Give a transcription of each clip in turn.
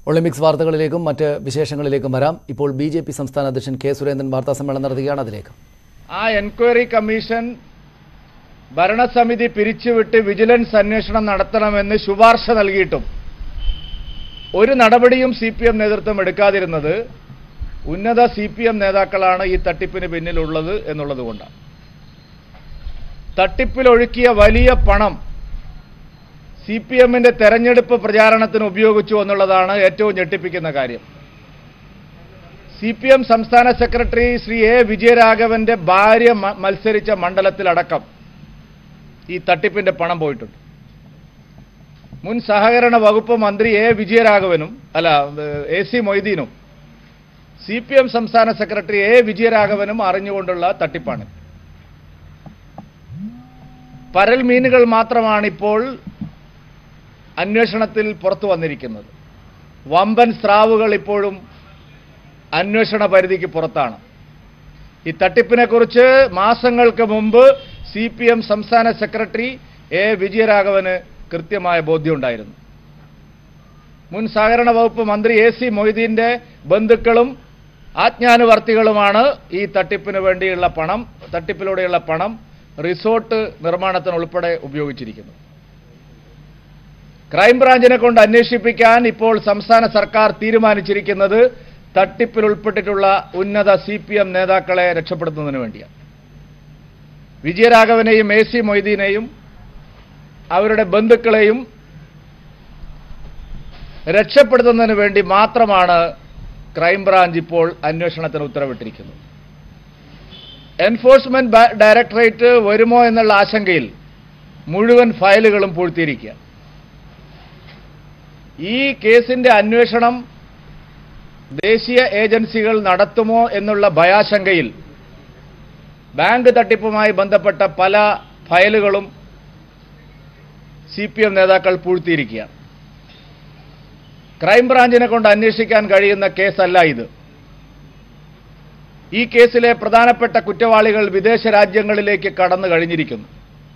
Olympics വാർത്തകളിലേക്കും മറ്റ് വിശേഷങ്ങളിലേക്കും വരാം ഇപ്പോൾ ബി ജെ പി സംസ്ഥാന അധ്യക്ഷൻ കെ സുരേന്ദ്രൻ വാർത്താ സമ്മേളനം നടത്തുകയാണ് അതിലേക്ക് ആ എൻക്വയറി കമ്മീഷൻ ഭരണസമിതി പിരിച്ചുവിട്ട് വിജിലൻസ് അന്വേഷണം നടത്തണമെന്ന് ശുപാർശ നൽകിയിട്ടും ഒരു നടപടിയും സി പി എം നേതൃത്വം എടുക്കാതിരുന്നത് ഉന്നത സി പി എം നേതാക്കളാണ് ഈ തട്ടിപ്പിന് പിന്നിലുള്ളത് എന്നുള്ളത് കൊണ്ടാണ് തട്ടിപ്പിലൊഴുക്കിയ വലിയ പണം സി പി എമ്മിന്റെ തെരഞ്ഞെടുപ്പ് പ്രചാരണത്തിന് ഉപയോഗിച്ചു എന്നുള്ളതാണ് ഏറ്റവും ഞെട്ടിപ്പിക്കുന്ന കാര്യം സി പി എം സംസ്ഥാന സെക്രട്ടറി ശ്രീ എ വിജയരാഘവന്റെ ഭാര്യ മ- മത്സരിച്ച മണ്ഡലത്തിലടക്കം ഈ തട്ടിപ്പിന്റെ പണം പോയിട്ടുണ്ട് മുൻ സഹകരണ വകുപ്പ് മന്ത്രി എ വിജയരാഘവനും അല്ല എ സി മൊയ്തീനും സി പി എം സംസ്ഥാന സെക്രട്ടറി എ വിജയരാഘവനും അറിഞ്ഞുകൊണ്ടുള്ള തട്ടിപ്പാണ് പരൽ മീനുകൾ മാത്രമാണ് ഇപ്പോൾ അന്വേഷണത്തിൽ പുറത്തു വന്നിരിക്കുന്നത് വമ്പൻ സ്രാവുകൾ ഇപ്പോഴും അന്വേഷണ പരിധിക്ക് പുറത്താണ് ഈ തട്ടിപ്പിനെക്കുറിച്ച് മാസങ്ങൾക്ക് മുമ്പ് സി പി എം സംസ്ഥാന സെക്രട്ടറി എ വിജയരാഘവന് കൃത്യമായ ബോധ്യമുണ്ടായിരുന്നു മുൻ സഹകരണ വകുപ്പ് മന്ത്രി എ സി മൊയ്തീന്റെ ബന്ധുക്കളും ആജ്ഞാനുവർത്തികളുമാണ് ഈ തട്ടിപ്പിന് വേണ്ടിയുള്ള പണം തട്ടിപ്പിലൂടെയുള്ള പണം റിസോർട്ട് നിർമ്മാണത്തിനുൾപ്പെടെ ഉപയോഗിച്ചിരിക്കുന്നത് ക്രൈംബ്രാഞ്ചിനെ കൊണ്ട് അന്വേഷിപ്പിക്കാൻ ഇപ്പോൾ സംസ്ഥാന സർക്കാർ തീരുമാനിച്ചിരിക്കുന്നത് തട്ടിപ്പിൽ ഉൾപ്പെട്ടിട്ടുള്ള ഉന്നത സി പി എം നേതാക്കളെ രക്ഷപ്പെടുത്തുന്നതിന് വേണ്ടിയാണ് വിജയരാഘവനെയും എ സി മൊയ്തീനെയും അവരുടെ ബന്ധുക്കളെയും രക്ഷപ്പെടുത്തുന്നതിന് വേണ്ടി മാത്രമാണ് ക്രൈംബ്രാഞ്ച് ഇപ്പോൾ അന്വേഷണത്തിന് ഉത്തരവിട്ടിരിക്കുന്നത് എൻഫോഴ്സ്മെന്റ് ബ- ഡയറക്ടറേറ്റ് വരുമോ എന്നുള്ള ആശങ്കയിൽ മുഴുവൻ ഫയലുകളും പൂഴ്ത്തിയിരിക്കുക ഈ കേസിന്റെ അന്വേഷണം ദേശീയ ഏജൻസികൾ നടത്തുമോ എന്നുള്ള ഭയാശങ്കയിൽ ബാങ്ക് തട്ടിപ്പുമായി ബന്ധപ്പെട്ട പല ഫയലുകളും സി പി എം നേതാക്കൾ പൂഴ്ത്തിയിരിക്കുകയാണ് ക്രൈംബ്രാഞ്ചിനെ കൊണ്ട് അന്വേഷിക്കാൻ കഴിയുന്ന കേസല്ല ഇത് ഈ കേസിലെ പ്രധാനപ്പെട്ട കുറ്റവാളികൾ വിദേശ രാജ്യങ്ങളിലേക്ക് കടന്നു കഴിഞ്ഞിരിക്കുന്നു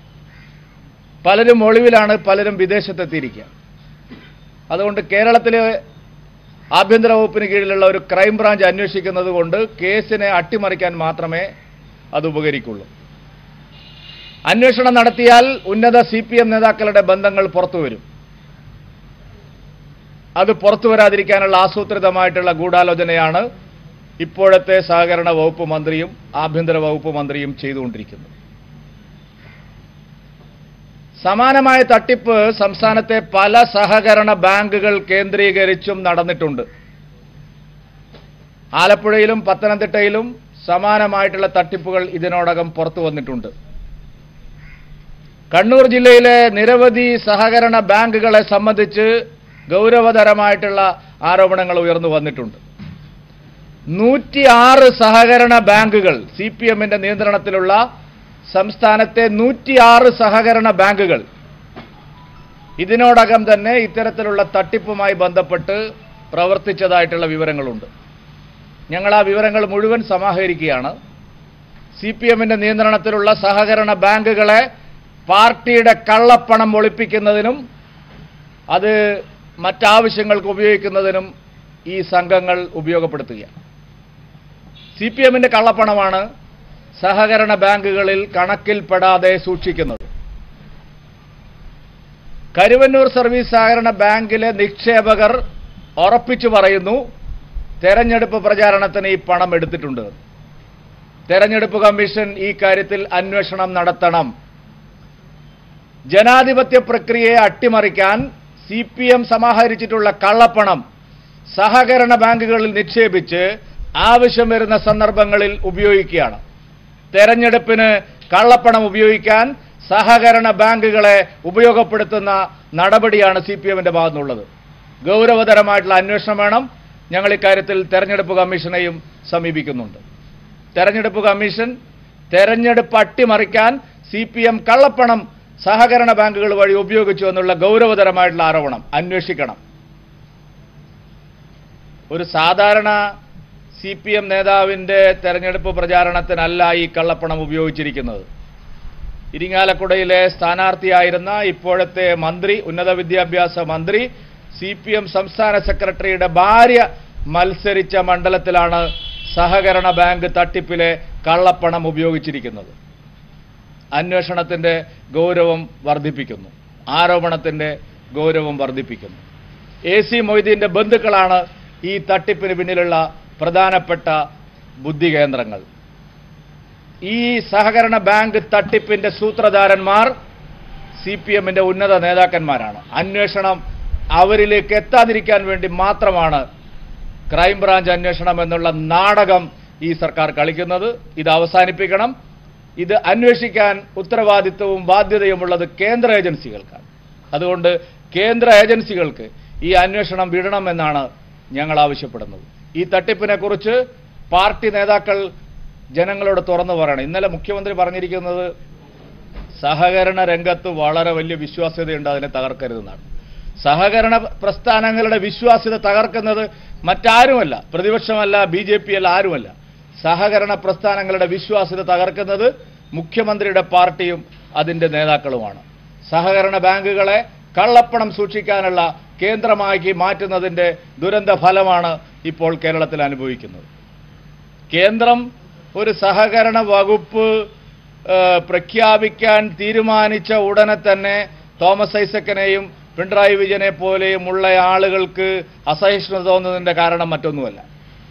പലരും ഒളിവിലാണ് പലരും വിദേശത്തെത്തിയിരിക്കുക അതുകൊണ്ട് കേരളത്തിലെ ആഭ്യന്തര വകുപ്പിന് കീഴിലുള്ള ഒരു ക്രൈംബ്രാഞ്ച് അന്വേഷിക്കുന്നത് കൊണ്ട് കേസിനെ അട്ടിമറിക്കാൻ മാത്രമേ അത് ഉപകരിക്കുള്ളൂ അന്വേഷണം നടത്തിയാൽ ഉന്നത സി പി എം നേതാക്കളുടെ ബന്ധങ്ങൾ പുറത്തു വരും അത് പുറത്തു വരാതിരിക്കാനുള്ള ആസൂത്രിതമായിട്ടുള്ള ഗൂഢാലോചനയാണ് ഇപ്പോഴത്തെ സഹകരണ വകുപ്പ് മന്ത്രിയും ആഭ്യന്തര വകുപ്പ് മന്ത്രിയും ചെയ്തുകൊണ്ടിരിക്കുന്നത് സമാനമായ തട്ടിപ്പ് സംസ്ഥാനത്തെ പല സഹകരണ ബാങ്കുകൾ കേന്ദ്രീകരിച്ചും നടന്നിട്ടുണ്ട് ആലപ്പുഴയിലും പത്തനംതിട്ടയിലും സമാനമായിട്ടുള്ള തട്ടിപ്പുകൾ ഇതിനോടകം പുറത്തു വന്നിട്ടുണ്ട് കണ്ണൂർ ജില്ലയിലെ നിരവധി സഹകരണ ബാങ്കുകളെ സംബന്ധിച്ച് ഗൗരവതരമായിട്ടുള്ള ആരോപണങ്ങൾ ഉയർന്നു വന്നിട്ടുണ്ട് നൂറ്റിയാറ് സഹകരണ ബാങ്കുകൾ സി പി എമ്മിന്റെ നിയന്ത്രണത്തിലുള്ള സംസ്ഥാനത്തെ നൂറ്റിയാറ് സഹകരണ ബാങ്കുകൾ ഇതിനോടകം തന്നെ ഇത്തരത്തിലുള്ള തട്ടിപ്പുമായി ബന്ധപ്പെട്ട് പ്രവർത്തിച്ചതായിട്ടുള്ള വിവരങ്ങളുണ്ട് ഞങ്ങൾ ആ വിവരങ്ങൾ മുഴുവൻ സമാഹരിക്കുകയാണ് സി പി എമ്മിന്റെ നിയന്ത്രണത്തിലുള്ള സഹകരണ ബാങ്കുകളെ പാർട്ടിയുടെ കള്ളപ്പണം ഒളിപ്പിക്കുന്നതിനും അത് മറ്റാവശ്യങ്ങൾക്ക് ഉപയോഗിക്കുന്നതിനും ഈ സംഘങ്ങൾ ഉപയോഗപ്പെടുത്തുക സി പി എമ്മിന്റെ കള്ളപ്പണമാണ് സഹകരണ ബാങ്കുകളിൽ കണക്കിൽപ്പെടാതെ സൂക്ഷിക്കുന്നത് കരുവന്നൂർ സർവീസ് സഹകരണ ബാങ്കിലെ നിക്ഷേപകർ ഉറപ്പിച്ചു പറയുന്നു തെരഞ്ഞെടുപ്പ് പ്രചാരണത്തിന് ഈ പണം എടുത്തിട്ടുണ്ട് തെരഞ്ഞെടുപ്പ് കമ്മീഷൻ ഈ കാര്യത്തിൽ അന്വേഷണം നടത്തണം ജനാധിപത്യ പ്രക്രിയയെ അട്ടിമറിക്കാൻ സി പി എം സമാഹരിച്ചിട്ടുള്ള കള്ളപ്പണം സഹകരണ ബാങ്കുകളിൽ നിക്ഷേപിച്ച് ആവശ്യം വരുന്ന സന്ദർഭങ്ങളിൽ ഉപയോഗിക്കുകയാണ് തെരഞ്ഞെടുപ്പിന് കള്ളപ്പണം ഉപയോഗിക്കാൻ സഹകരണ ബാങ്കുകളെ ഉപയോഗപ്പെടുത്തുന്ന നടപടിയാണ് സി പി എമ്മിന്റെ ഭാഗത്തുനിന്നുള്ളത് ഗൗരവതരമായിട്ടുള്ള അന്വേഷണം വേണം ഞങ്ങൾ ഇക്കാര്യത്തിൽ തെരഞ്ഞെടുപ്പ് കമ്മീഷനെയും സമീപിക്കുന്നുണ്ട് തെരഞ്ഞെടുപ്പ് കമ്മീഷൻ തെരഞ്ഞെടുപ്പ് അട്ടിമറിക്കാൻ സി പി എം കള്ളപ്പണം സഹകരണ ബാങ്കുകൾ വഴി ഉപയോഗിച്ചു എന്നുള്ള ഗൗരവതരമായിട്ടുള്ള ആരോപണം അന്വേഷിക്കണം ഒരു സാധാരണ സി പി എം നേതാവിന്റെ തെരഞ്ഞെടുപ്പ് പ്രചാരണത്തിനല്ല ഈ കള്ളപ്പണം ഉപയോഗിച്ചിരിക്കുന്നത് ഇരിങ്ങാലക്കുടയിലെ സ്ഥാനാർത്ഥിയായിരുന്ന ഇപ്പോഴത്തെ മന്ത്രി ഉന്നത വിദ്യാഭ്യാസ മന്ത്രി സി പി എം സംസ്ഥാന സെക്രട്ടറിയുടെ ഭാര്യ മത്സരിച്ച മണ്ഡലത്തിലാണ് സഹകരണ ബാങ്ക് തട്ടിപ്പിലെ കള്ളപ്പണം ഉപയോഗിച്ചിരിക്കുന്നത് അന്വേഷണത്തിന്റെ ഗൗരവം വർദ്ധിപ്പിക്കുന്നു ആരോപണത്തിന്റെ ഗൗരവം വർദ്ധിപ്പിക്കുന്നു എ സി മൊയ്തീന്റെ ബന്ധുക്കളാണ് ഈ തട്ടിപ്പിന് പിന്നിലുള്ള പ്രധാനപ്പെട്ട ബുദ്ധി കേന്ദ്രങ്ങൾ ഈ സഹകരണ ബാങ്ക് തട്ടിപ്പിന്റെ സൂത്രധാരന്മാർ സി പി എമ്മിന്റെ ഉന്നത നേതാക്കന്മാരാണ് അന്വേഷണം അവരിലേക്ക് എത്താതിരിക്കാൻ വേണ്ടി മാത്രമാണ് ക്രൈംബ്രാഞ്ച് അന്വേഷണം എന്നുള്ള നാടകം ഈ സർക്കാർ കളിക്കുന്നത് ഇത് അവസാനിപ്പിക്കണം ഇത് അന്വേഷിക്കാൻ ഉത്തരവാദിത്വവും ബാധ്യതയുമുള്ളത് കേന്ദ്ര ഏജൻസികൾക്കാണ് അതുകൊണ്ട് കേന്ദ്ര ഏജൻസികൾക്ക് ഈ അന്വേഷണം വിടണമെന്നാണ് ഞങ്ങൾ ആവശ്യപ്പെടുന്നത് ഈ തട്ടിപ്പിനെ കുറിച്ച് പാർട്ടി നേതാക്കൾ ജനങ്ങളോട് തുറന്നു പറയണം ഇന്നലെ മുഖ്യമന്ത്രി പറഞ്ഞിരിക്കുന്നത് സഹകരണ രംഗത്ത് വളരെ വലിയ വിശ്വാസ്യതയുണ്ട് അതിനെ തകർക്കരുതെന്നാണ് സഹകരണ പ്രസ്ഥാനങ്ങളുടെ വിശ്വാസ്യത തകർക്കുന്നത് മറ്റാരുമല്ല പ്രതിപക്ഷമല്ല ബി ജെ പി അല്ല ആരുമല്ല സഹകരണ പ്രസ്ഥാനങ്ങളുടെ വിശ്വാസ്യത തകർക്കുന്നത് മുഖ്യമന്ത്രിയുടെ പാർട്ടിയും അതിന്റെ നേതാക്കളുമാണ് സഹകരണ ബാങ്കുകളെ കള്ളപ്പണം സൂക്ഷിക്കാനുള്ള കേന്ദ്രമാക്കി മാറ്റുന്നതിന്റെ ദുരന്ത ഫലമാണ് ഇപ്പോൾ കേരളത്തിൽ അനുഭവിക്കുന്നത് കേന്ദ്രം ഒരു സഹകരണ വകുപ്പ് ഏഹ്, പ്രഖ്യാപിക്കാൻ തീരുമാനിച്ച ഉടനെ തന്നെ തോമസ് ഐസക്കിനെയും പിണറായി വിജയനെ പോലെയുമുള്ള ആളുകൾക്ക് അസഹിഷ്ണുത തോന്നുന്നതിന്റെ കാരണം മറ്റൊന്നുമല്ല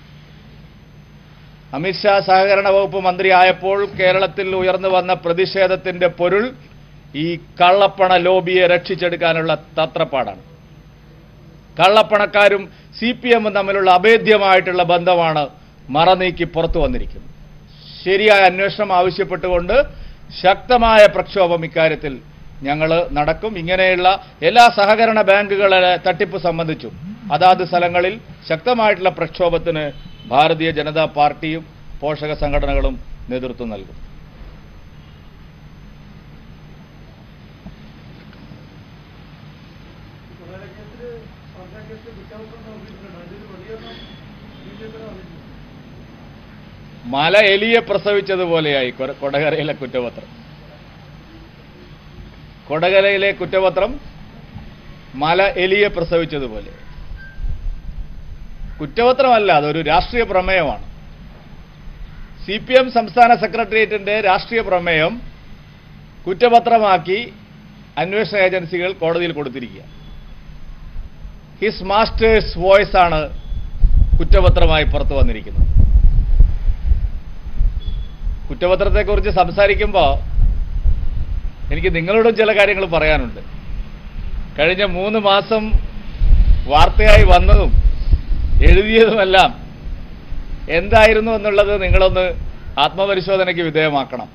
അമിത്ഷാ സഹകരണ വകുപ്പ് മന്ത്രിയായപ്പോൾ കേരളത്തിൽ ഉയർന്നു വന്ന പ്രതിഷേധത്തിന്റെ പൊരുൾ ഈ കള്ളപ്പണ ലോബിയെ രക്ഷിച്ചെടുക്കാനുള്ള തത്രപ്പാടാണ് കള്ളപ്പണക്കാരും സി പി എമ്മും തമ്മിലുള്ള അഭേദ്യമായിട്ടുള്ള ബന്ധമാണ് മറനീക്കി പുറത്തു വന്നിരിക്കുന്നത് ശരിയായ അന്വേഷണം ആവശ്യപ്പെട്ടുകൊണ്ട് ശക്തമായ പ്രക്ഷോഭം ഇക്കാര്യത്തിൽ ഞങ്ങൾ നടക്കും ഇങ്ങനെയുള്ള എല്ലാ സഹകരണ ബാങ്കുകളെ തട്ടിപ്പ് സംബന്ധിച്ചും അതാത് സ്ഥലങ്ങളിൽ ശക്തമായിട്ടുള്ള പ്രക്ഷോഭത്തിന് ഭാരതീയ ജനതാ പാർട്ടിയും പോഷക സംഘടനകളും നേതൃത്വം നൽകും മല എലിയെ പ്രസവിച്ചതുപോലെയായി കൊര- കൊടകരയിലെ കുറ്റപത്രം കൊടകരയിലെ കുറ്റപത്രം മല എലിയെ പ്രസവിച്ചതുപോലെ കുറ്റപത്രമല്ല അതൊരു രാഷ്ട്രീയ പ്രമേയമാണ് സി പി എം സംസ്ഥാന സെക്രട്ടേറിയറ്റിന്റെ രാഷ്ട്രീയ പ്രമേയം കുറ്റപത്രമാക്കി അന്വേഷണ ഏജൻസികൾ കോടതിയിൽ കൊടുത്തിരിക്കുക ഹിസ് മാസ്റ്റേഴ്സ് വോയിസ് ആണ് കുറ്റപത്രമായി പുറത്തു വന്നിരിക്കുന്നത് കുറ്റപത്രത്തെക്കുറിച്ച് സംസാരിക്കുമ്പോൾ എനിക്ക് നിങ്ങളോടും ചില കാര്യങ്ങൾ പറയാനുണ്ട് കഴിഞ്ഞ മൂന്ന് മാസം വാർത്തയായി വന്നതും എഴുതിയതുമെല്ലാം എന്തായിരുന്നു എന്നുള്ളത് നിങ്ങളൊന്ന് ആത്മപരിശോധനയ്ക്ക് വിധേയമാക്കണം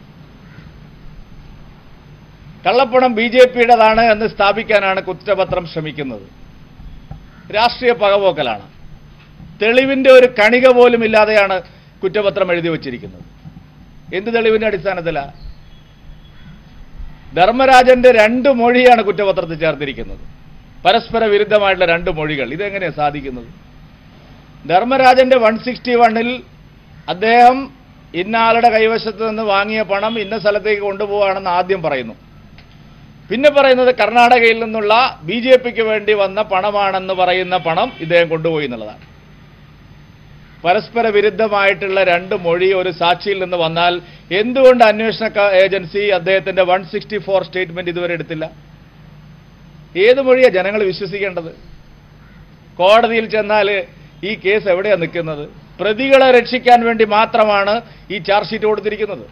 കള്ളപ്പണം ബി ജെ പിയുടേതാണ് എന്ന് സ്ഥാപിക്കാനാണ് കുറ്റപത്രം ശ്രമിക്കുന്നത് രാഷ്ട്രീയ പകപോക്കലാണ് തെളിവിന്റെ ഒരു കണിക പോലും ഇല്ലാതെയാണ് കുറ്റപത്രം എഴുതി വച്ചിരിക്കുന്നത് എന്ത് തെളിവിന്റെ അടിസ്ഥാനത്തിലാണ് ധർമ്മരാജന്റെ രണ്ട് മൊഴിയാണ് കുറ്റപത്രത്തിൽ ചേർത്തിരിക്കുന്നത് പരസ്പര വിരുദ്ധമായിട്ടുള്ള രണ്ട് മൊഴികൾ ഇതെങ്ങനെയാണ് സാധിക്കുന്നത് ധർമ്മരാജന്റെ വൺ സിക്സ്റ്റി വണ്ണിൽ അദ്ദേഹം ഇന്നാളുടെ കൈവശത്ത് നിന്ന് വാങ്ങിയ പണം ഇന്ന സ്ഥലത്തേക്ക് കൊണ്ടുപോവുകയാണെന്ന് ആദ്യം പറയുന്നു പിന്നെ പറയുന്നത് കർണാടകയിൽ നിന്നുള്ള ബി ജെ പിക്ക് വേണ്ടി വന്ന പണമാണെന്ന് പറയുന്ന പണം ഇദ്ദേഹം കൊണ്ടുപോയി എന്നുള്ളതാണ് പരസ്പര വിരുദ്ധമായിട്ടുള്ള രണ്ട് മൊഴി ഒരു സാക്ഷിയിൽ നിന്ന് വന്നാൽ എന്തുകൊണ്ട് അന്വേഷണ ക- ഏജൻസി അദ്ദേഹത്തിന്റെ വൺ സിക്സ്റ്റി ഫോർ സ്റ്റേറ്റ്മെന്റ് ഇതുവരെ എടുത്തില്ല ഏത് മൊഴിയാ ജനങ്ങൾ വിശ്വസിക്കേണ്ടത് കോടതിയിൽ ചെന്നാൽ ഈ കേസ് എവിടെയാ നിൽക്കുന്നത് പ്രതികളെ രക്ഷിക്കാൻ വേണ്ടി മാത്രമാണ് ഈ ചാർജ് ഷീറ്റ് കൊടുത്തിരിക്കുന്നത്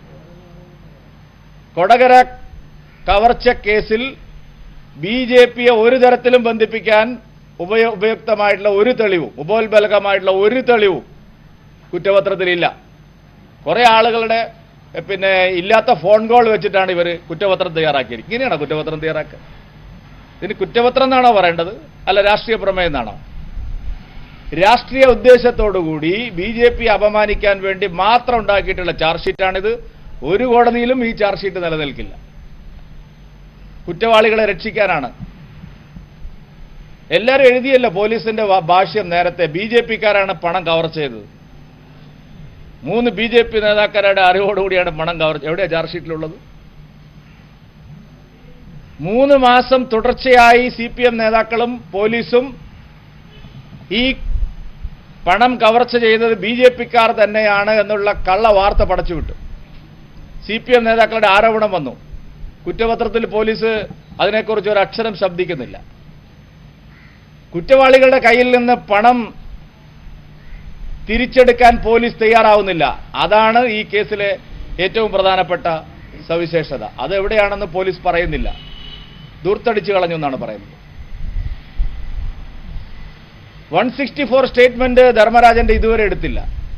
കൊടകര കവർച്ച കേസിൽ ബി ജെ പിയെ ഒരു തരത്തിലും ബന്ധിപ്പിക്കാൻ ഉപയ ഉപയുക്തമായിട്ടുള്ള ഒരു തെളിവും ഉപോത്ബലകമായിട്ടുള്ള ഒരു തെളിവും കുറ്റപത്രത്തിലില്ല കുറെ ആളുകളുടെ എ, പിന്നെ ഇല്ലാത്ത ഫോൺ കോൾ വെച്ചിട്ടാണ് ഇവർ കുറ്റപത്രം തയ്യാറാക്കിയത് ഇങ്ങനെയാണോ കുറ്റപത്രം തയ്യാറാക്കുക ഇതിന് കുറ്റപത്രം എന്നാണോ പറയേണ്ടത് അല്ല രാഷ്ട്രീയ പ്രമേയം എന്നാണോ രാഷ്ട്രീയ ഉദ്ദേശത്തോടുകൂടി ബി ജെ പി അപമാനിക്കാൻ വേണ്ടി മാത്രം ഉണ്ടാക്കിയിട്ടുള്ള ചാർജ് ഷീറ്റാണിത് ഒരു കോടതിയിലും ഈ ചാർജ് ഷീറ്റ് നിലനിൽക്കില്ല കുറ്റവാളികളെ രക്ഷിക്കാനാണ് എല്ലാവരും എഴുതിയല്ലോ പോലീസിന്റെ വ- ഭാഷ്യം നേരത്തെ ബി ജെ പിക്കാരാണ് പണം കവർ ചെയ്തത് മൂന്ന് ബി ജെ പി നേതാക്കന്മാരുടെ അറിവോടുകൂടിയാണ് പണം കവർ എവിടെയാ ചാർജ് ഷീറ്റിലുള്ളത് മൂന്ന് മാസം തുടർച്ചയായി സി പി എം നേതാക്കളും പോലീസും ഈ പണം കവർച്ച ചെയ്തത് ബി ജെ പിക്കാർ തന്നെയാണ് എന്നുള്ള കള്ള വാർത്ത പടച്ചുവിട്ടു സി പി എം നേതാക്കളുടെ ആരോപണം വന്നു കുറ്റപത്രത്തിൽ പോലീസ് അതിനെക്കുറിച്ച് ഒരു അക്ഷരം ശബ്ദിക്കുന്നില്ല കുറ്റവാളികളുടെ കയ്യിൽ നിന്ന് പണം തിരിച്ചെടുക്കാൻ പോലീസ് തയ്യാറാവുന്നില്ല അതാണ് ഈ കേസിലെ ഏറ്റവും പ്രധാനപ്പെട്ട സവിശേഷത അത് എവിടെയാണെന്ന് പോലീസ് പറയുന്നില്ല ദൂർത്തടിച്ചു കളഞ്ഞു എന്നാണ് പറയുന്നത് വൺ സിക്സ്റ്റി ഫോർ സ്റ്റേറ്റ്മെന്റ് ധർമ്മരാജന്റെ ഇതുവരെ എടുത്തില്ല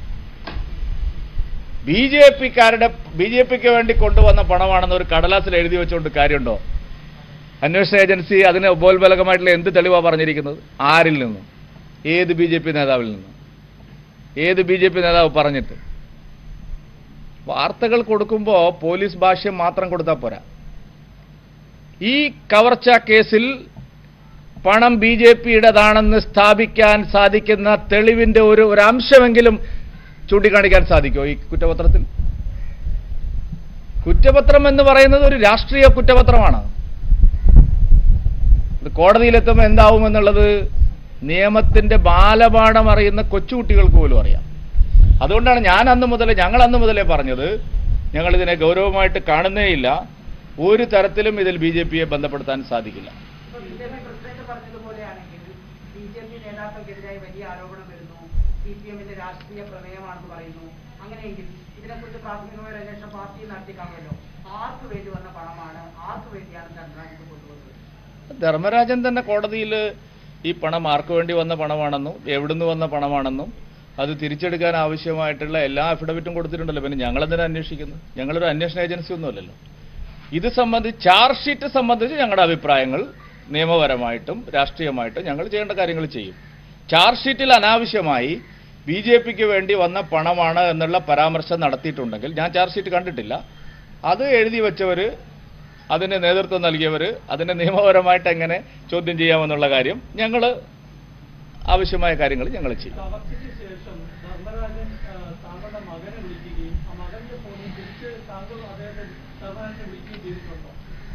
ബി ജെ പിക്കാരുടെ ബി ജെ പിക്ക് വേണ്ടി കൊണ്ടുവന്ന പണമാണെന്ന് ഒരു കടലാസിൽ എഴുതി വെച്ചുകൊണ്ട് കാര്യമുണ്ടോ അന്വേഷണ ഏജൻസി അതിന് ഉപോത്ബലകമായിട്ടുള്ള എന്ത് തെളിവാണ് പറഞ്ഞിരിക്കുന്നത് ആരിൽ നിന്നും ഏത് ബി ജെ പി നേതാവിൽ നിന്നും ഏത് ബി ജെ പി നേതാവ് പറഞ്ഞിട്ട് വാർത്തകൾ കൊടുക്കുമ്പോൾ പോലീസ് ഭാഷ്യം മാത്രം കൊടുത്താൽ പോരാ ഈ കവർച്ച കേസിൽ പണം ബി ജെ പിയുടേതാണെന്ന് സ്ഥാപിക്കാൻ സാധിക്കുന്ന തെളിവിന്റെ ഒരു ഒരു അംശമെങ്കിലും ചൂണ്ടിക്കാണിക്കാൻ സാധിക്കുമോ ഈ കുറ്റപത്രത്തിൽ കുറ്റപത്രം എന്ന് പറയുന്നത് ഒരു രാഷ്ട്രീയ കുറ്റപത്രമാണ് ഇത് കോടതിയിലെത്തുമ്പോൾ എന്താവും എന്നുള്ളത് നിയമത്തിന്റെ ബാലപാഠം അറിയുന്ന കൊച്ചുകുട്ടികൾക്ക് പോലും അറിയാം അതുകൊണ്ടാണ് ഞാൻ അന്ന് മുതലേ ഞങ്ങൾ അന്ന് മുതലേ പറഞ്ഞത് ഞങ്ങൾ ഇതിനെ ഗൗരവമായിട്ട് കാണുന്നേയില്ല ഒരു തരത്തിലും ഇതിൽ ബി ജെ പിയെ ബന്ധപ്പെടുത്താൻ സാധിക്കില്ല ഇപ്പൊ ബി ജെ പി പ്രസിഡന്റ് പറഞ്ഞതുപോലെയാണെങ്കിൽ ബി ജെ പി നേതാക്കൾക്കെതിരായി വലിയ ആരോപണം വരുന്നു സി പി എമ്മിന്റെ രാഷ്ട്രീയ പ്രമേയമാണെന്ന് പറയുന്നു അങ്ങനെയെങ്കിൽ ഇതിനെക്കുറിച്ച് പ്രാഥമികമായ ഒരു അന്വേഷണം പാർട്ടി നടത്തിക്കാമല്ലോ ആർക്ക് വേണ്ടി വന്ന പണമാണ് ആർക്ക് വേണ്ടിയാണ് ചന്ദ്രാജിക്ക് കൊണ്ടുവന്നത് ധർമ്മരാജൻ തന്നെ കോടതിയിൽ ഈ പണം ആർക്ക് വേണ്ടി വന്ന പണമാണെന്നും എവിടുന്ന് വന്ന പണമാണെന്നും അത് തിരിച്ചെടുക്കാൻ ആവശ്യമായിട്ടുള്ള എല്ലാ അഫിഡവിറ്റും കൊടുത്തിട്ടുണ്ടല്ലോ പിന്നെ ഞങ്ങളെന്തിനാ അന്വേഷിക്കുന്നു ഞങ്ങളൊരു അന്വേഷണ ഏജൻസി ഒന്നുമല്ലല്ലോ ഇത് സംബന്ധിച്ച് ചാർജ് ഷീറ്റ് സംബന്ധിച്ച് ഞങ്ങളുടെ അഭിപ്രായങ്ങൾ നിയമപരമായിട്ടും രാഷ്ട്രീയമായിട്ടും ഞങ്ങൾ ചെയ്യേണ്ട കാര്യങ്ങൾ ചെയ്യും ചാർജ് ഷീറ്റിൽ അനാവശ്യമായി ബി ജെ പിക്ക് വേണ്ടി വന്ന പണമാണ് എന്നുള്ള പരാമർശം നടത്തിയിട്ടുണ്ടെങ്കിൽ ഞാൻ ചാർജ് ഷീറ്റ് കണ്ടിട്ടില്ല അത് എഴുതി വെച്ചവർ അതിന് നേതൃത്വം നൽകിയവർ അതിനെ നിയമപരമായിട്ട് എങ്ങനെ ചോദ്യം ചെയ്യാമെന്നുള്ള കാര്യം ഞങ്ങൾ ആവശ്യമായ കാര്യങ്ങൾ ഞങ്ങൾ ചെയ്യും കവർച്ചയ്ക്ക് ശേഷം ധർമ്മരാജൻ ആ, താങ്കളുടെ മകനെ വിളിക്കുകയും ആ മകന്റെ ഫോണിൽ തിരിച്ച് താങ്കൾ അദ്ദേഹത്തെ ധർമ്മരാജനെ വിളിക്കുകയും ചെയ്തിട്ടുണ്ടോ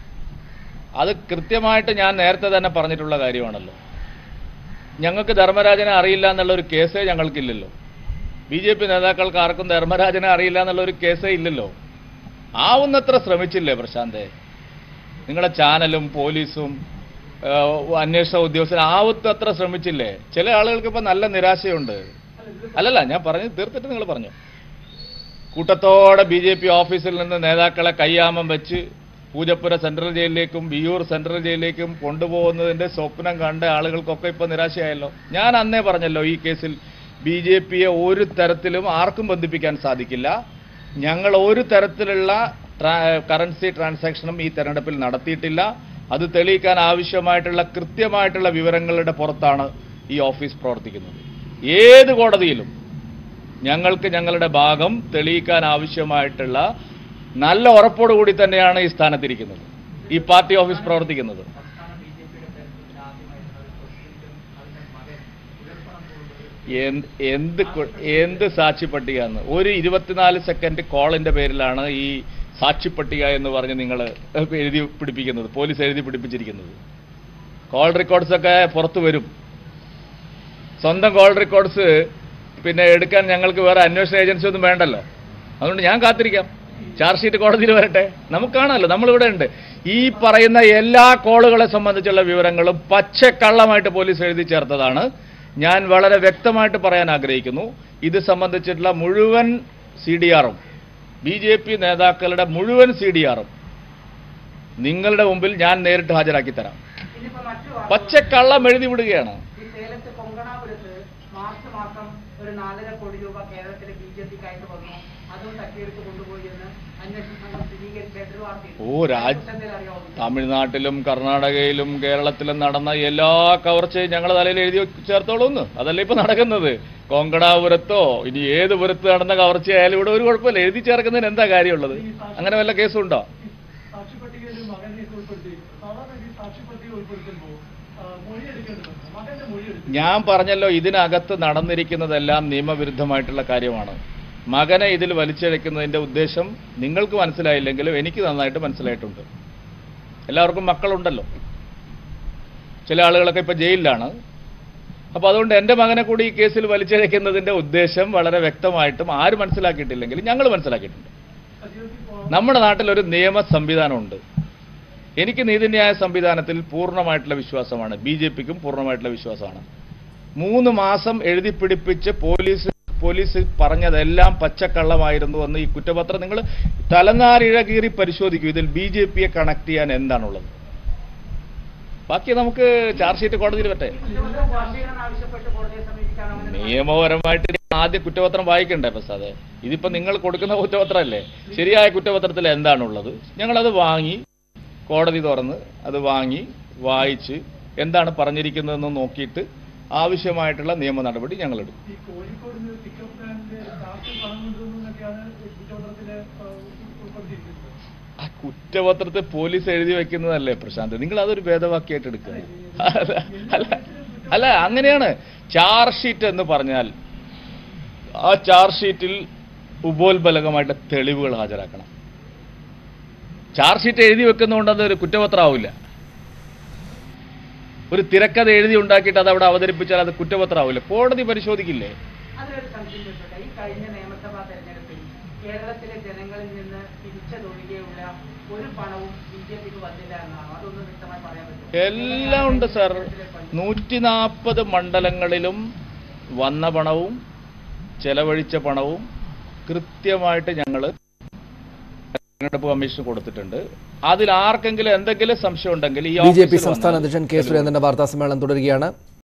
അത് കൃത്യമായിട്ട് ഞാൻ നേരത്തെ തന്നെ പറഞ്ഞിട്ടുള്ള കാര്യമാണല്ലോ ഞങ്ങൾക്ക് ധർമ്മരാജനെ അറിയില്ല എന്നുള്ള ഒരു കേസേ ഞങ്ങൾക്കില്ലല്ലോ ബി ജെ പി നേതാക്കൾക്ക് ആർക്കും ധർമ്മരാജനെ അറിയില്ല എന്നുള്ള ഒരു കേസേ ഇല്ലല്ലോ ആവുന്നത്ര ശ്രമിച്ചില്ലേ പ്രശാന്തേ നിങ്ങളുടെ ചാനലും പോലീസും ആ, അന്വേഷണ ഉദ്യോഗസ്ഥരും ആവുന്നത്ര ശ്രമിച്ചില്ലേ ചില ആളുകൾക്ക് ഇപ്പൊ നല്ല നിരാശയുണ്ട് അല്ലല്ല ഞാൻ പറഞ്ഞു തീർത്തിട്ട് നിങ്ങൾ പറഞ്ഞു കൂട്ടത്തോടെ ബി ജെ പി ഓഫീസിൽ നിന്ന് നേതാക്കളെ കയ്യാമം വെച്ച് പൂജപ്പുര സെൻട്രൽ ജയിലിലേക്കും വിയൂർ സെൻട്രൽ ജയിലിലേക്കും കൊണ്ടുപോകുന്നതിന്റെ സ്വപ്നം കണ്ട ആളുകൾക്കൊക്കെ ഇപ്പൊ നിരാശയായല്ലോ ഞാൻ അന്നേ പറഞ്ഞല്ലോ ഈ കേസിൽ ബി ജെ പിയെ ഒരു തരത്തിലും ആർക്കും ബന്ധിപ്പിക്കാൻ സാധിക്കില്ല ഞങ്ങൾ ഒരു തരത്തിലുള്ള ട്രാ- കറൻസി ട്രാൻസാക്ഷനും ഈ തെരഞ്ഞെടുപ്പിൽ നടത്തിയിട്ടില്ല അത് തെളിയിക്കാൻ ആവശ്യമായിട്ടുള്ള കൃത്യമായിട്ടുള്ള വിവരങ്ങളുടെ പുറത്താണ് ഈ ഓഫീസ് പ്രവർത്തിക്കുന്നത് ഏത് കോടതിയിലും ഞങ്ങൾക്ക് ഞങ്ങളുടെ ഭാഗം തെളിയിക്കാൻ ആവശ്യമായിട്ടുള്ള നല്ല ഉറപ്പോടുകൂടി തന്നെയാണ് ഈ സ്ഥാനത്തിരിക്കുന്നത് ഈ പാർട്ടി ഓഫീസ് പ്രവർത്തിക്കുന്നത് സംസ്ഥാന ബി ജെ പിയുടെ തെരഞ്ഞെടുപ്പിൽ ആദ്യമായിട്ടുള്ള ഒരു പ്രസിഡന്റും അതിന്റെ മകൻ ഉയർപ്പണം കൊള്ളുന്നത് എന്ത് എന്ത് കൊ- എന്ത് സാക്ഷി പട്ടിക എന്ന് ഒരു ഇരുപത്തിനാല് സെക്കൻഡ് കോളിന്റെ പേരിലാണ് ഈ സാക്ഷി പട്ടിക എന്ന് പറഞ്ഞ് നിങ്ങൾ എഴുതി പിടിപ്പിക്കുന്നത് പോലീസ് എഴുതി പിടിപ്പിച്ചിരിക്കുന്നത് കോൾ റെക്കോർഡ്സ് ഒക്കെ പുറത്തു വരും സ്വന്തം കോൾ റെക്കോർഡ്സ് പിന്നെ എടുക്കാൻ ഞങ്ങൾക്ക് വേറെ അന്വേഷണ ഏജൻസി ഒന്നും വേണ്ടല്ലോ അതുകൊണ്ട് ഞാൻ കാത്തിരിക്കാം ചാർജ് ഷീറ്റ് കോടതിയിൽ വരട്ടെ നമുക്ക് കാണാമല്ലോ നമ്മളിവിടെ ഉണ്ട് ഈ പറയുന്ന എല്ലാ കോളുകളെ സംബന്ധിച്ചുള്ള വിവരങ്ങളും പച്ചക്കള്ളമായിട്ട് പോലീസ് എഴുതി ചേർത്തതാണ് ഞാൻ വളരെ വ്യക്തമായിട്ട് പറയാൻ ആഗ്രഹിക്കുന്നു ഇത് സംബന്ധിച്ചിട്ടുള്ള മുഴുവൻ സി ഡി ആറും ബി ജെ പി നേതാക്കളുടെ മുഴുവൻ സി ഡി ആറും നിങ്ങളുടെ മുമ്പിൽ ഞാൻ നേരിട്ട് ഹാജരാക്കി തരാം ഇനിയിപ്പോ മറ്റു വാർത്തകൾ- പച്ചക്കള്ളം എഴുതി വിടുകയാണ് ഈ സേലത്ത് കൊങ്കണാപുരത്ത് മാർച്ച് മാസം ഒരു നാലര കോടി രൂപ കേരളത്തിലെ ബി ജെ പിക്കായിട്ട് വന്നു അതും തട്ടിയെടുത്ത് കൊണ്ടുപോയി എന്ന് അന്വേഷണ സംഘം സ്ഥിരീകരിച്ച എതിർ വാർത്തയിൽ ഓ രാജ് എന്തെങ്കിലും അറിയാമോ തമിഴ്നാട്ടിലും കർണാടകയിലും കേരളത്തിലും നടന്ന എല്ലാ കവർച്ചയും ഞങ്ങളുടെ തലയിൽ എഴുതി ചേർത്തോളൂന്ന് അതല്ല ഇപ്പൊ നടക്കുന്നത് കൊങ്കണാപുരത്തോ ഇനി ഏത് പുരത്ത് നടന്ന കവർച്ചയായാലും ഇവിടെ ഒരു കുഴപ്പമില്ല എഴുതി ചേർക്കുന്നതിന് എന്താ കാര്യമുള്ളത് അങ്ങനെ വല്ല കേസുണ്ടോ ഈ സാക്ഷി പട്ടികയിൽ മകനെ ഉൾപ്പെടുത്തി സാധാരണ ഈ സാക്ഷി പട്ടിക ഉൾപ്പെടുത്തുമ്പോൾ ആ, മൊഴിയെടുക്കേണ്ടതുണ്ട് മകന്റെ മൊഴിയെടുക്കും ഞാൻ പറഞ്ഞല്ലോ ഇതിനകത്ത് നടന്നിരിക്കുന്നതെല്ലാം നിയമവിരുദ്ധമായിട്ടുള്ള കാര്യമാണ് മകനെ ഇതിൽ വലിച്ചിഴക്കുന്നതിന്റെ ഉദ്ദേശം നിങ്ങൾക്ക് മനസ്സിലായില്ലെങ്കിലും എനിക്ക് നന്നായിട്ട് മനസ്സിലായിട്ടുണ്ട് എല്ലാവർക്കും മക്കളുണ്ടല്ലോ ചില ആളുകളൊക്കെ ഇപ്പൊ ജയിലിലാണ് അപ്പൊ അതുകൊണ്ട് എന്റെ മകനെ കൂടി ഈ കേസിൽ വലിച്ചിഴക്കുന്നതിന്റെ ഉദ്ദേശം വളരെ വ്യക്തമായിട്ടും ആര് മനസ്സിലാക്കിയിട്ടില്ലെങ്കിലും ഞങ്ങൾ മനസ്സിലാക്കിയിട്ടുണ്ട് നമ്മുടെ നാട്ടിൽ ഒരു നിയമ സംവിധാനമുണ്ട് എനിക്ക് നീതിന്യായ സംവിധാനത്തിൽ പൂർണ്ണമായിട്ടുള്ള വിശ്വാസമാണ് ബി ജെ പിക്കും പൂർണ്ണമായിട്ടുള്ള വിശ്വാസമാണ് മൂന്ന് മാസം എഴുതി പിടിപ്പിച്ച് പോലീസ് പോലീസ് പറഞ്ഞതെല്ലാം പച്ചക്കള്ളമായിരുന്നു എന്ന് ഈ കുറ്റപത്രം നിങ്ങൾ തലനാരിഴകീറി പരിശോധിക്കൂ ഇതിൽ ബി ജെ പിയെ കണക്ട് ചെയ്യാൻ എന്താണുള്ളത് ബാക്കി നമുക്ക് ചാർജ് ഷീറ്റ് കോടതിയിൽ പറ്റേ കുറ്റപത്രം വാഷ് ചെയ്യണമെന്ന് ആവശ്യപ്പെട്ട് കോടതിയെ സമീപിക്കാൻ അവന് നിയമപരമായിട്ട് ആദ്യം കുറ്റപത്രം വായിക്കണ്ടേ പ്രസാദ് ഇതിപ്പോ നിങ്ങൾ കൊടുക്കുന്ന കുറ്റപത്രമല്ലേ ശരിയായ കുറ്റപത്രത്തിൽ എന്താണുള്ളത് ഞങ്ങളത് വാങ്ങി കോടതി തുറന്ന് അത് വാങ്ങി വായിച്ച് എന്താണ് പറഞ്ഞിരിക്കുന്നതെന്ന് നോക്കിയിട്ട് ആവശ്യമായിട്ടുള്ള നിയമ നടപടി ഞങ്ങളെടുക്കും ഈ കോഴിക്കോട് നിന്ന് പിക്കപ്പ് വാനിന്റെ സ്റ്റാഫ് പണം കൊണ്ടുവന്നൊക്കെയാണ് കുറ്റപത്രത്തില് ഉൾപ്പെടുത്തിയിരിക്കുന്നത് ആ കുറ്റപത്രത്തെ പോലീസ് എഴുതി വെക്കുന്നതല്ലേ പ്രശാന്ത് നിങ്ങൾ അതൊരു ഭേദവാക്യായിട്ട് എടുക്കുക അല്ല അല്ല അല്ല അങ്ങനെയാണ് ചാർജ് ഷീറ്റ് എന്ന് പറഞ്ഞാൽ ആ ചാർജ് ഷീറ്റിൽ ഉപോത്ബലകമായിട്ട് തെളിവുകൾ ഹാജരാക്കണം ചാർജ് ഷീറ്റ് എഴുതി വെക്കുന്നതുകൊണ്ട് അതൊരു കുറ്റപത്രമാവില്ല ഒരു തിരക്കഥ എഴുതി ഉണ്ടാക്കിയിട്ട് അത് അവിടെ അവതരിപ്പിച്ചാൽ അത് കുറ്റപത്രമാവില്ല കോടതി പരിശോധിക്കില്ലേ അതിലൊരു സംശയം ചോദിച്ചോട്ടെ ഈ കഴിഞ്ഞ നിയമസഭാ തെരഞ്ഞെടുപ്പിൽ കേരളത്തിലെ ജനങ്ങളിൽ നിന്ന് പിരിച്ചതൊഴികെയുള്ള ഒരു പണവും ബി ജെ പിക്ക് വന്നില്ല എന്നാണ് അതൊന്നും വ്യക്തമായി പറയാൻ പറ്റും എല്ലാം ഉണ്ട് സാർ നൂറ്റി നാൽപ്പത് മണ്ഡലങ്ങളിലും വന്ന പണവും ചെലവഴിച്ച പണവും കൃത്യമായിട്ട് ഞങ്ങൾ തെരഞ്ഞെടുപ്പ് കമ്മീഷന് കൊടുത്തിട്ടുണ്ട് അതിൽ ആർക്കെങ്കിലും എന്തെങ്കിലും സംശയം ഉണ്ടെങ്കിൽ ഈ ബി ജെ പി ഓഫീസിൽ സംസ്ഥാന വന്നാൽ അധ്യക്ഷൻ കെ സുരേന്ദ്രന്റെ വാർത്താ സമ്മേളനം തുടരുകയാണ്